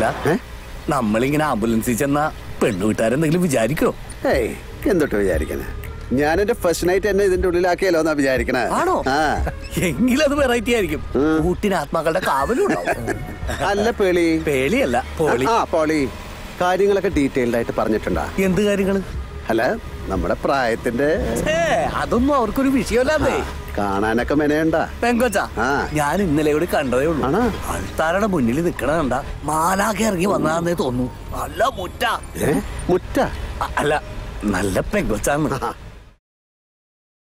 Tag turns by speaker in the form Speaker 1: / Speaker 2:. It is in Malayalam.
Speaker 1: അല്ല
Speaker 2: ഏ?
Speaker 1: നമ്മളിങ്ങനെ ആംബുലൻസിൽ ചെന്ന പെണ്ണു വീട്ടുകാരെന്തെങ്കിലും വിചാരിക്കോ
Speaker 2: ഏയ് എന്തൊട്ട് വിചാരിക്കണേ ഞാൻ എന്റെ ഫസ്റ്റ് നൈറ്റ് എന്നെ ഇതിന്റെ ഉള്ളിലാക്കിയല്ലോ എന്നാ വിചാരിക്കണേ
Speaker 1: ആണോ
Speaker 2: ആ
Speaker 1: എങ്കിലത് വെറൈറ്റി ആയിരിക്കും കൂട്ടിന് ആത്മാക്കളുടെ കാവലും ഉണ്ടാവും
Speaker 2: അല്ല പേളി
Speaker 1: പേളിയല്ല പോളി
Speaker 2: ആ പോളി കാര്യങ്ങളൊക്കെ ഡീറ്റെയിൽഡ് ആയിട്ട് പറഞ്ഞിട്ടുണ്ടാ
Speaker 1: എന്ത് കാര്യങ്ങള്
Speaker 2: അല്ല നമ്മുടെ പ്രായത്തിന്റെ
Speaker 1: ഛേ, അതൊന്നും അവർക്കൊരു വിഷയമല്ലാന്നേ
Speaker 2: കാണാനൊക്കെ മെനയണ്ട
Speaker 1: പെങ്കൊച്ച
Speaker 2: ആ.
Speaker 1: ഞാൻ ഇന്നലെ ഇവിടെ കണ്ടതേ ഉള്ളൂ
Speaker 2: ആണോ?
Speaker 1: ആൾത്താരുടെ മുന്നിൽ നിക്കണ കണ്ട മാലാക്കി ഇറങ്ങി വന്നതാന്നേ തോന്നുന്നു നല്ല മുറ്റ
Speaker 2: ഏ? മുറ്റ
Speaker 1: അ- അല്ല നല്ല പെങ്കൊച്ചാന്ന്